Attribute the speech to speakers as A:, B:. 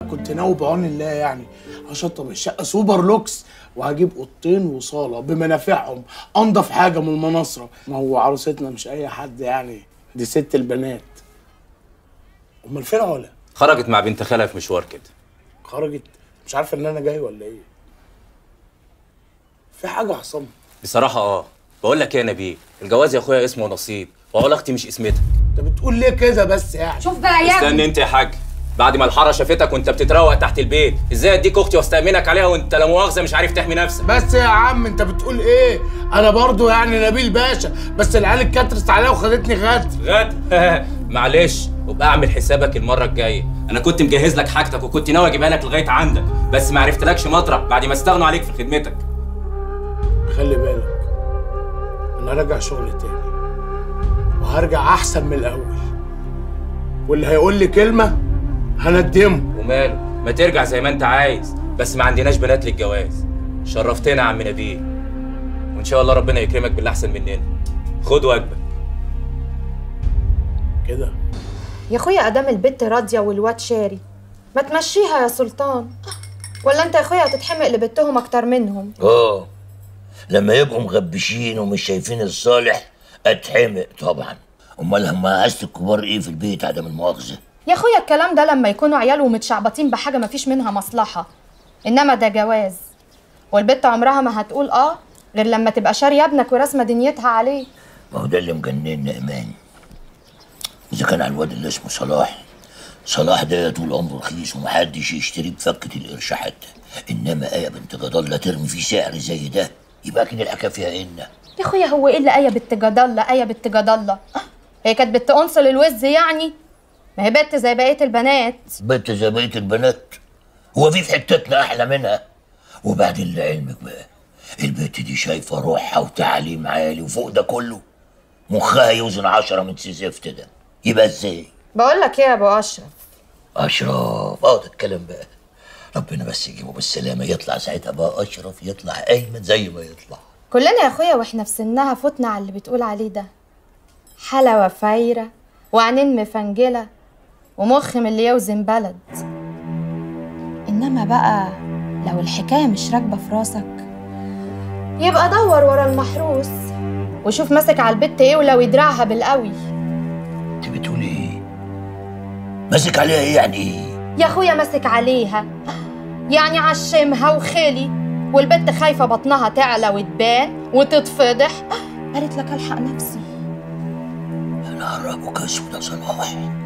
A: كنت ناوي بعون الله يعني هشطب الشقه سوبر لوكس وهجيب اوضتين وصاله بمنافعهم انضف حاجه من المناصره ما هو عروستنا مش اي حد يعني دي ست البنات امال فين علا
B: خرجت مع بنت خالها في مشوار كده
A: خرجت مش عارفه ان انا جاي ولا ايه في حاجه حصلت
B: بصراحه اه بقول لك ايه يا نبيل الجواز يا اخويا اسمه نصيب وعلا اختي مش اسمتها
A: انت بتقول ليه كده بس يعني
C: شوف بقى يا ابني
B: استنى انت يا حاج بعد ما الحاره شافتك وانت بتتروق تحت البيت ازاي اديك اختي واستامنك عليها وانت لا مؤاخذه مش عارف تحمي نفسك
A: بس يا عم انت بتقول ايه انا برضو يعني نبيل باشا بس العيال اتكترت عليا وخدتني غد
B: غد معلش وابقى اعمل حسابك المره الجايه انا كنت مجهز لك حاجتك وكنت ناوي اجيبها لك لغايه عندك بس ما عرفتلكش مطرح بعد ما استغنوا عليك في خدمتك
A: خلي بالك انا راجع شغل تاني وهرجع احسن من الاول واللي هيقول لي كلمه هندمه
B: وماله ما ترجع زي ما انت عايز بس ما عندناش بنات للجواز شرفتنا يا عم نبيل وان شاء الله ربنا يكرمك باللي احسن مننا خد واجبك
A: كده
C: يا اخويا ادام البت راضيه والواد شاري ما تمشيها يا سلطان ولا انت يا اخويا هتتحمق لبتهم اكتر منهم
D: اه لما يبقوا مغبشين ومش شايفين الصالح اتحمق طبعا امال هم عايزة الكبار ايه في البيت عدم المؤاخذه
C: يا اخويا الكلام ده لما يكونوا عيال ومتشعبطين بحاجه ما فيش منها مصلحه انما ده جواز والبت عمرها ما هتقول اه غير لما تبقى شاريه ابنك وراسمه دنيتها عليه
D: ما هو ده اللي مجننا ايمان اذا كان على الواد اللي اسمه صلاح صلاح ده طول عمره رخيص ومحدش يشتري بفكة القرش حتى انما ايه بنت جدالة ترمي فيه سعر زي ده يبقى اكيد الحكايه فيها ان
C: يا اخويا هو ايه اللي ايه بنت جدالة ايه بنت جدالة هي كانت بنت انصل الوز يعني ما هي بنت زي بقيه البنات
D: بنت زي بقيه البنات هو في في حتتنا احلى منها وبعدين لعلمك بقى البنت دي شايفه روحها وتعليم عالي وفوق ده كله مخها يوزن عشرة من سيزفت ده يبقى ازاي
C: بقول لك ايه يا ابو اشرف
D: اشرف اه ده الكلام بقى ربنا بس يجيبه بالسلامه يطلع ساعتها بقى اشرف يطلع ايمن زي ما يطلع
C: كلنا يا اخويا واحنا في سنها فتنا على اللي بتقول عليه ده حلاوه فايره وعينين مفنجله ومخ من اللي يوزن بلد انما بقى لو الحكايه مش راكبه في راسك يبقى دور ورا المحروس وشوف ماسك على البت ايه ولو يدرعها بالقوي
D: انت بتقولي ايه ماسك عليها ايه يعني ايه
C: يا اخويا ماسك عليها يعني عشمها وخلي والبت خايفه بطنها تعلى وتبان وتتفضح قالت لك الحق نفسي
D: يا نهار ابو كسب ده صلاح